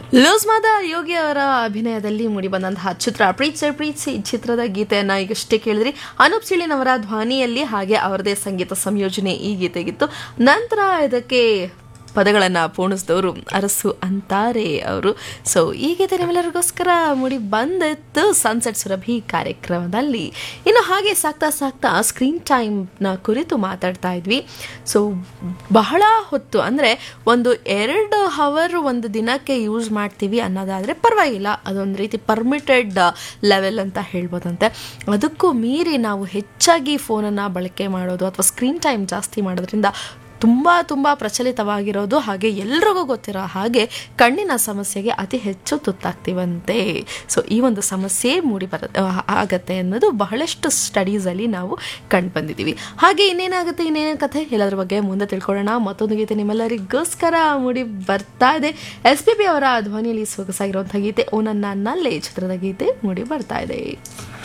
loose ಮಾದ ಯೋಗಿ ಅವರ ಅಭಿನಯದಲ್ಲಿ ಮೂಡಿಬಂದಂತಹ ಚಿತ್ರ ಪ್ರೀತ್ಸೆ ಪ್ರೀತ್ಸಿ ಚಿತ್ರದ ಗೀತೆಯನ್ನ ಈಗಷ್ಟೇ ಕೇಳಿದ್ರಿ ಅನೂಪ್ ಸಿಳಿನವರ ಧ್ವನಿಯಲ್ಲಿ ಹಾಗೆ ಅವರದೇ ಸಂಗೀತ ಸಂಯೋಜನೆ ಈ ಗೀತೆಗಿತ್ತು ನಂತರ ಇದಕ್ಕೆ ಪದಗಳನ್ನು ಪೂರ್ಣಿಸಿದವರು ಅರಸು ಅಂತಾರೆ ಅವರು ಸೊ ಈ ಗೀತೆ ನಿಮ್ಮೆಲ್ಲರಿಗೋಸ್ಕರ ಮೂಡಿ ಬಂದಿತ್ತು ಸನ್ಸೆಟ್ ಸುರಭಿ ಕಾರ್ಯಕ್ರಮದಲ್ಲಿ ಇನ್ನು ಹಾಗೆ ಸಾಕ್ತಾ ಸಾಕ್ತಾ ಸ್ಕ್ರೀನ್ ಟೈಮ್ನ ಕುರಿತು ಮಾತಾಡ್ತಾ ಇದ್ವಿ ಸೊ ಬಹಳ ಹೊತ್ತು ಅಂದರೆ ಒಂದು ಎರಡು ಹವರ್ ಒಂದು ದಿನಕ್ಕೆ ಯೂಸ್ ಮಾಡ್ತೀವಿ ಅನ್ನೋದಾದರೆ ಪರವಾಗಿಲ್ಲ ಅದೊಂದು ರೀತಿ ಪರ್ಮಿಟೆಡ್ ಲೆವೆಲ್ ಅಂತ ಹೇಳ್ಬೋದಂತೆ ಅದಕ್ಕೂ ಮೀರಿ ನಾವು ಹೆಚ್ಚಾಗಿ ಫೋನನ್ನು ಬಳಕೆ ಮಾಡೋದು ಅಥವಾ ಸ್ಕ್ರೀನ್ ಟೈಮ್ ಜಾಸ್ತಿ ಮಾಡೋದ್ರಿಂದ ತುಂಬ ತುಂಬ ಪ್ರಚಲಿತವಾಗಿರೋದು ಹಾಗೆ ಎಲ್ರಿಗೂ ಗೊತ್ತಿರೋ ಹಾಗೆ ಕಣ್ಣಿನ ಸಮಸ್ಯೆಗೆ ಅತಿ ಹೆಚ್ಚು ತುತ್ತಾಗ್ತೀವಂತೆ ಸೊ ಈ ಒಂದು ಸಮಸ್ಯೆ ಮೂಡಿ ಬರ ಆಗತ್ತೆ ಅನ್ನೋದು ಬಹಳಷ್ಟು ಸ್ಟಡೀಸಲ್ಲಿ ನಾವು ಕಂಡು ಬಂದಿದ್ದೀವಿ ಹಾಗೆ ಇನ್ನೇನಾಗುತ್ತೆ ಇನ್ನೇನು ಕಥೆ ಎಲ್ಲದ್ರ ಬಗ್ಗೆ ಮುಂದೆ ತಿಳ್ಕೊಳ್ಳೋಣ ಮತ್ತೊಂದು ಗೀತೆ ನಿಮ್ಮೆಲ್ಲರಿಗೋಸ್ಕರ ಮೂಡಿ ಬರ್ತಾ ಇದೆ ಎಸ್ ಪಿ ಬಿ ಅವರ ಧ್ವನಿಯಲ್ಲಿ ಸೊಗಸಾಗಿರುವಂಥ ಗೀತೆ ಓ ನನ್ನ ನಲ್ಲೇ ಚಿತ್ರದ ಗೀತೆ ಮೂಡಿ ಬರ್ತಾ ಇದೆ